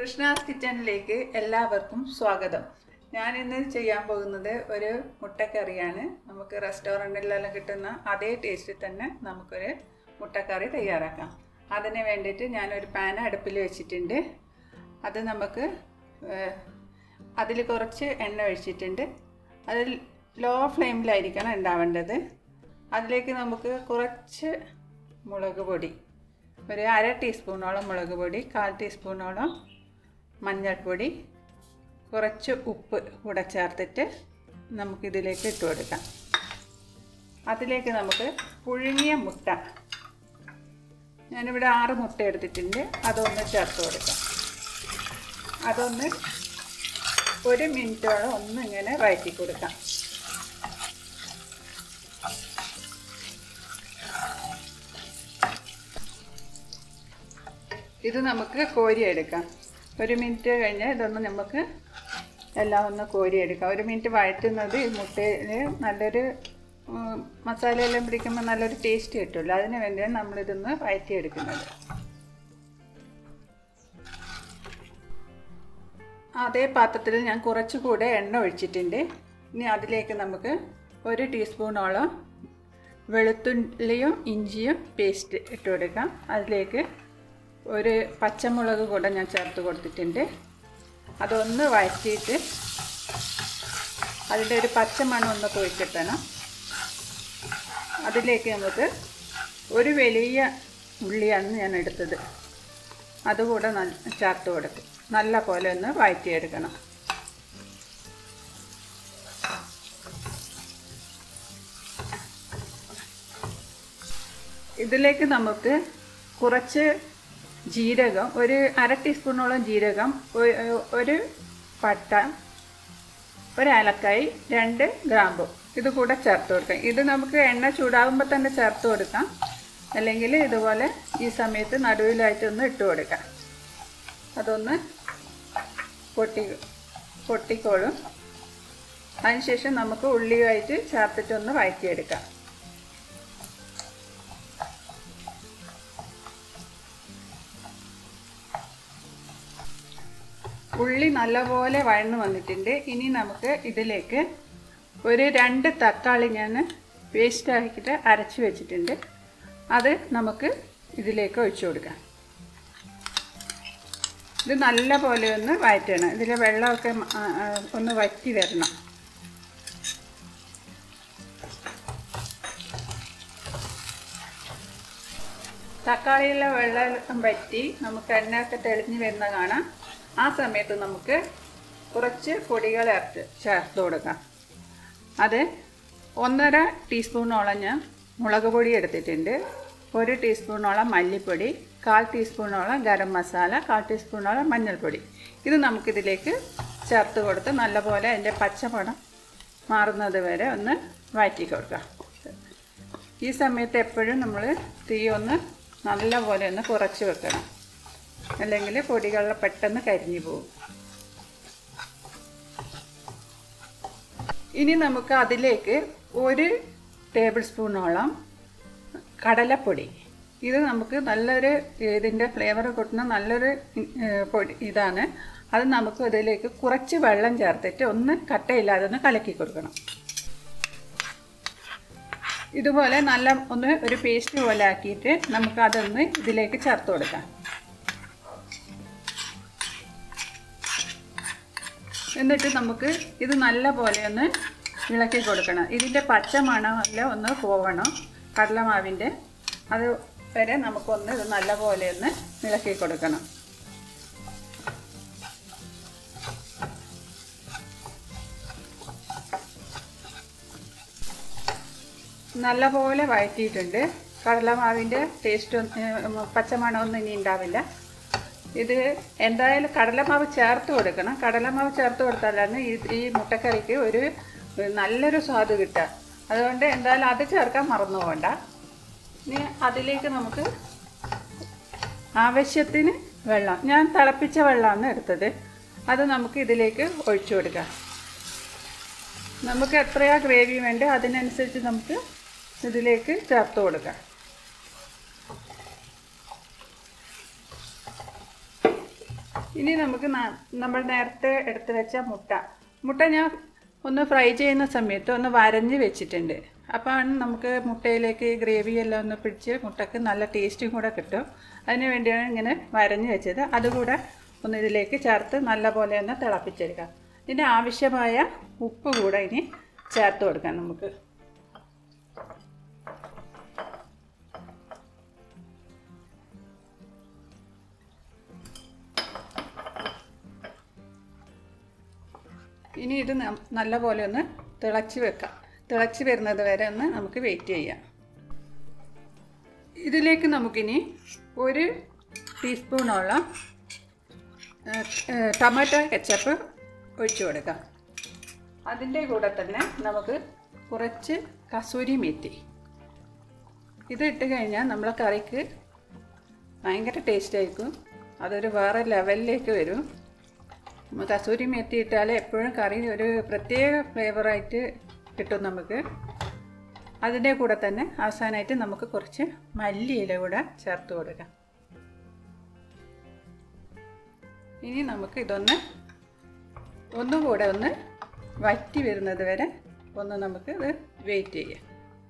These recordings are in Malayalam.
കൃഷ്ണാസ് കിച്ചണിലേക്ക് എല്ലാവർക്കും സ്വാഗതം ഞാൻ ഇന്ന് ചെയ്യാൻ പോകുന്നത് ഒരു മുട്ടക്കറിയാണ് നമുക്ക് റെസ്റ്റോറൻറ്റിലെല്ലാം കിട്ടുന്ന അതേ ടേസ്റ്റിൽ തന്നെ നമുക്കൊരു മുട്ടക്കറി തയ്യാറാക്കാം അതിന് വേണ്ടിയിട്ട് ഞാനൊരു പാൻ അടുപ്പിൽ വെച്ചിട്ടുണ്ട് അത് നമുക്ക് അതിൽ കുറച്ച് എണ്ണ ഒഴിച്ചിട്ടുണ്ട് അതിൽ ലോ ഫ്ലെയിമിലായിരിക്കണം ഉണ്ടാവേണ്ടത് അതിലേക്ക് നമുക്ക് കുറച്ച് മുളക് പൊടി ഒരു അര ടീസ്പൂണോളം മുളക് പൊടി കാൽ ടീസ്പൂണോളം മഞ്ഞൾപ്പൊടി കുറച്ച് ഉപ്പ് കൂടെ ചേർത്തിട്ട് നമുക്കിതിലേക്ക് ഇട്ട് കൊടുക്കാം അതിലേക്ക് നമുക്ക് പുഴുങ്ങിയ മുട്ട ഞാനിവിടെ ആറ് മുട്ട എടുത്തിട്ടുണ്ട് അതൊന്ന് ചേർത്ത് കൊടുക്കാം അതൊന്ന് ഒരു മിനിറ്റോളം ഒന്ന് ഇങ്ങനെ വഴറ്റി കൊടുക്കാം ഇത് നമുക്ക് കോരിയെടുക്കാം ഒരു മിനിറ്റ് കഴിഞ്ഞ് ഇതൊന്ന് നമുക്ക് എല്ലാം ഒന്ന് കോരിയെടുക്കാം ഒരു മിനിറ്റ് വഴറ്റുന്നത് ഈ മുട്ടയിൽ നല്ലൊരു മസാലയെല്ലാം പിടിക്കുമ്പോൾ നല്ലൊരു ടേസ്റ്റ് കിട്ടുമല്ലോ അതിന് വേണ്ടിയാണ് നമ്മളിതൊന്ന് വഴറ്റിയെടുക്കുന്നത് അതേ പാത്രത്തിൽ ഞാൻ കുറച്ചുകൂടെ എണ്ണ ഒഴിച്ചിട്ടുണ്ട് ഇനി അതിലേക്ക് നമുക്ക് ഒരു ടീസ്പൂണോളം വെളുത്തുള്ളിയും ഇഞ്ചിയും പേസ്റ്റ് ഇട്ട് കൊടുക്കാം അതിലേക്ക് ഒരു പച്ചമുളക് കൂടെ ഞാൻ ചേർത്ത് കൊടുത്തിട്ടുണ്ട് അതൊന്ന് വഴറ്റിയിട്ട് അതിൻ്റെ ഒരു പച്ചമണം ഒന്ന് പോയി കിട്ടണം അതിലേക്ക് നമുക്ക് ഒരു വലിയ ഉള്ളിയാണ് ഞാൻ എടുത്തത് അതുകൂടെ ചേർത്ത് കൊടുക്കും നല്ല പോലെ ഒന്ന് വഴറ്റിയെടുക്കണം ഇതിലേക്ക് നമുക്ക് കുറച്ച് ജീരകം ഒരു അര ടീസ്പൂണോളം ജീരകം ഒരു പട്ട ഒരു ഏലക്കായി രണ്ട് ഗ്രാമ്പു ഇത് കൂടെ ചേർത്ത് കൊടുക്കാം ഇത് നമുക്ക് എണ്ണ ചൂടാകുമ്പോൾ തന്നെ ചേർത്ത് കൊടുക്കാം അല്ലെങ്കിൽ ഇതുപോലെ ഈ സമയത്ത് നടുവിലായിട്ടൊന്ന് ഇട്ട് കൊടുക്കാം അതൊന്ന് പൊട്ടി പൊട്ടിക്കോളും അതിനുശേഷം നമുക്ക് ഉള്ളിയുമായിട്ട് ചേർത്തിട്ടൊന്ന് വഴറ്റിയെടുക്കാം ഉള്ളി നല്ലപോലെ വഴന്നു വന്നിട്ടുണ്ട് ഇനി നമുക്ക് ഇതിലേക്ക് ഒരു രണ്ട് തക്കാളി ഞാൻ പേസ്റ്റ് ആക്കിയിട്ട് അരച്ച് വെച്ചിട്ടുണ്ട് അത് നമുക്ക് ഇതിലേക്ക് ഒഴിച്ചു കൊടുക്കാം ഇത് നല്ല പോലെ ഒന്ന് വഴറ്റണം ഇതിലെ വെള്ളമൊക്കെ ഒന്ന് വറ്റി വരണം തക്കാളിയിലെ വെള്ളം വറ്റി നമുക്ക് എണ്ണയൊക്കെ തെളിഞ്ഞ് വരുന്ന കാണാം ആ സമയത്ത് നമുക്ക് കുറച്ച് പൊടികൾ ചേർത്ത് ചേർത്ത് കൊടുക്കാം അത് ഒന്നര ടീസ്പൂണോളം ഞാൻ മുളക് പൊടി എടുത്തിട്ടുണ്ട് ഒരു ടീസ്പൂണോളം മല്ലിപ്പൊടി കാൽ ടീസ്പൂണോളം ഗരം മസാല കാൽ ടീസ്പൂണോളം മഞ്ഞൾപ്പൊടി ഇത് നമുക്കിതിലേക്ക് ചേർത്ത് കൊടുത്ത് നല്ലപോലെ അതിൻ്റെ പച്ചമണം മാറുന്നത് വരെ ഒന്ന് വഴറ്റി കൊടുക്കാം ഈ സമയത്ത് എപ്പോഴും നമ്മൾ തീ ഒന്ന് നല്ലപോലെ ഒന്ന് കുറച്ച് വെക്കണം അല്ലെങ്കിൽ പൊടികൾ പെട്ടെന്ന് കരിഞ്ഞു പോകും ഇനി നമുക്ക് അതിലേക്ക് ഒരു ടേബിൾ സ്പൂണോളം കടലപ്പൊടി ഇത് നമുക്ക് നല്ലൊരു ഇതിൻ്റെ ഫ്ലേവർ കിട്ടുന്ന നല്ലൊരു പൊടി ഇതാണ് അത് നമുക്ക് ഇതിലേക്ക് കുറച്ച് വെള്ളം ചേർത്തിട്ട് ഒന്ന് കട്ടയില്ലാതെ ഒന്ന് കലക്കി കൊടുക്കണം ഇതുപോലെ നല്ല ഒന്ന് ഒരു പേസ്റ്റ് പോലെ ആക്കിയിട്ട് നമുക്ക് അതൊന്ന് ഇതിലേക്ക് ചേർത്ത് കൊടുക്കാം എന്നിട്ട് നമുക്ക് ഇത് നല്ല പോലെ ഒന്ന് ഇളക്കി കൊടുക്കണം ഇതിൻ്റെ പച്ച മണമെല്ലാം ഒന്ന് പോവണം കടലമാവിൻ്റെ അത് വരെ നമുക്കൊന്ന് ഇത് നല്ല പോലെ ഒന്ന് ഇളക്കി കൊടുക്കണം നല്ല പോലെ വഴറ്റിയിട്ടുണ്ട് കടലമാവിൻ്റെ ടേസ്റ്റ് പച്ചമണമൊന്നും ഇനി ഉണ്ടാവില്ല ഇത് എന്തായാലും കടലമാവ് ചേർത്ത് കൊടുക്കണം കടലമാവ് ചേർത്ത് കൊടുത്താലാണ് ഈ ഈ മുട്ടക്കറിക്ക് ഒരു നല്ലൊരു സ്വാദ് കിട്ടുക അതുകൊണ്ട് എന്തായാലും അത് ചേർക്കാൻ മറന്നു പോകണ്ട ഇനി അതിലേക്ക് നമുക്ക് ആവശ്യത്തിന് വെള്ളം ഞാൻ തിളപ്പിച്ച വെള്ളമാണ് എടുത്തത് അത് നമുക്ക് ഇതിലേക്ക് ഒഴിച്ചു കൊടുക്കാം നമുക്ക് എത്രയാ ഗ്രേവി വേണ്ട അതിനനുസരിച്ച് നമുക്ക് ഇതിലേക്ക് ചേർത്ത് കൊടുക്കാം ഇനി നമുക്ക് ന- നമ്മൾ നേരത്തെ എടുത്ത് വെച്ച മുട്ട മുട്ട ഞാൻ ഒന്ന് ഫ്രൈ ചെയ്യുന്ന സമയത്ത് ഒന്ന് വരഞ്ഞ് വെച്ചിട്ടുണ്ട് അപ്പോൾ നമുക്ക് മുട്ടയിലേക്ക് ഗ്രേവി എല്ലാം ഒന്ന് പിടിച്ച് മുട്ടക്ക് നല്ല ടേസ്റ്റും കൂടെ കിട്ടും അതിന് വേണ്ടിയാണ് ഇങ്ങനെ വരഞ്ഞ് വെച്ചത് അതുകൂടെ ഒന്ന് ഇതിലേക്ക് ചേർത്ത് നല്ല പോലെ ഒന്ന് തിളപ്പിച്ചെടുക്കാം ഇതിന് ആവശ്യമായ ഉപ്പ് കൂടെ ഇനി ചേർത്ത് കൊടുക്കാം നമുക്ക് ഇനി ഇത് ന- നല്ലപോലെ ഒന്ന് തിളച്ച് വെക്കാം തിളച്ച് വരുന്നത് വരെ ഒന്ന് നമുക്ക് വെയിറ്റ് ചെയ്യാം ഇതിലേക്ക് നമുക്കിനി ഒരു ടീസ്പൂണോളം ഏഹ്, ഏഹ്, ടൊമാറ്റോ കെച്ചപ്പ് ഒഴിച്ചു കൊടുക്കാം അതിൻ്റെ കൂടെ തന്നെ നമുക്ക് കുറച്ച് കസൂരി മെത്തി ഇത് ഇട്ട് കഴിഞ്ഞാൽ നമ്മളെ കറിക്ക് ഭയങ്കര ടേസ്റ്റ് ആയിരിക്കും അതൊരു വേറെ ലെവലിലേക്ക് വരും നമ്മൾ കസൂരി മെത്തി ഇട്ടാൽ എപ്പോഴും കറി ഒരു പ്രത്യേക ഫ്ലേവറായിട്ട് കിട്ടും നമുക്ക് അതിൻ്റെ കൂടെ തന്നെ അവസാനമായിട്ട് നമുക്ക് കുറച്ച് മല്ലിയില കൂടെ ചേർത്ത് കൊടുക്കാം ഇനി നമുക്ക് ഇതൊന്ന് ഒന്നുകൂടെ ഒന്ന് വറ്റി വരുന്നത് വരെ ഒന്ന് നമുക്ക് ഇത് വെയിറ്റ് ചെയ്യാം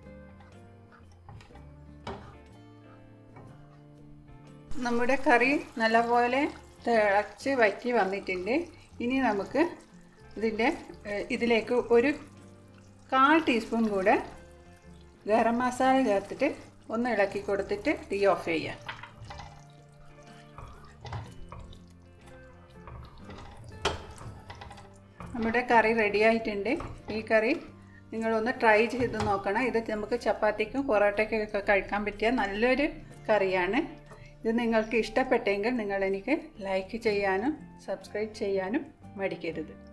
നമ്മുടെ കറി നല്ലപോലെ തിളച്ച് വറ്റി വന്നിട്ടുണ്ട് ഇനി നമുക്ക് ഇതിൻ്റെ ഏഹ്, ഇതിലേക്ക് ഒരു കാൽ ടീസ്പൂൺ കൂടെ ഗരം മസാല ചേർത്തിട്ട് ഒന്ന് ഇളക്കി കൊടുത്തിട്ട് തീ ഓഫ് ചെയ്യാം നമ്മുടെ കറി റെഡി ആയിട്ടുണ്ട് ഈ കറി നിങ്ങളൊന്ന് ട്രൈ ചെയ്ത് നോക്കണം ഇത് നമുക്ക് ചപ്പാത്തിക്കും പൊറോട്ടയ്ക്കും ഒക്കെ കഴിക്കാൻ പറ്റിയ നല്ലൊരു കറിയാണ് ഇത് നിങ്ങൾക്ക് ഇഷ്ടപ്പെട്ടെങ്കിൽ നിങ്ങൾ എനിക്ക് ലൈക്ക് ചെയ്യാനും സബ്സ്ക്രൈബ് ചെയ്യാനും മടിക്കരുത്